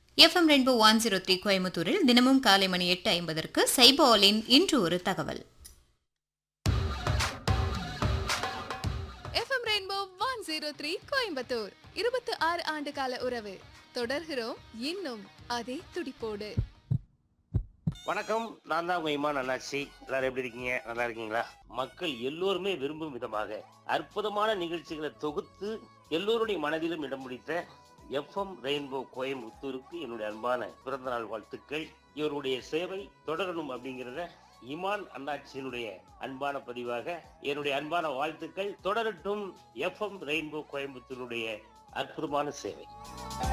FM Rainbow one zero three கோயம்புத்தூரில் தினமும் காலை மணி எட்டு ஐம்பதற்கு சைபாலின் இன்று ஒரு தகவல் FM Rainbow one zero three Coimbatore இருபத்தி ஆறு ஆண்டு கால உறவு தொடர்கிறோம் இன்னும் அதே துடிப்போடு வணக்கம் நான் தான் உங்க இமான் அண்ணாச்சி எல்லாரும் எப்படி இருக்கீங்க நல்லா இருக்கீங்களா மக்கள் எல்லோருமே விரும்பும் விதமாக அற்புதமான நிகழ்ச்சிகளை தொகுத்து எல்லோருடைய மனதிலும் இடம் பிடித்த எஃப்எம் ரெயின்போ கோயம்புத்தூருக்கு என்னுடைய அன்பான பிறந்த நாள் வாழ்த்துக்கள் இவருடைய சேவை தொடரணும் அப்படிங்கிறத இமான் அண்ணாச்சியினுடைய அன்பான பதிவாக என்னுடைய அன்பான வாழ்த்துக்கள் தொடரட்டும் எஃப்எம் ரெயின்போ கோயம்புத்தூருடைய அற்புதமான சேவை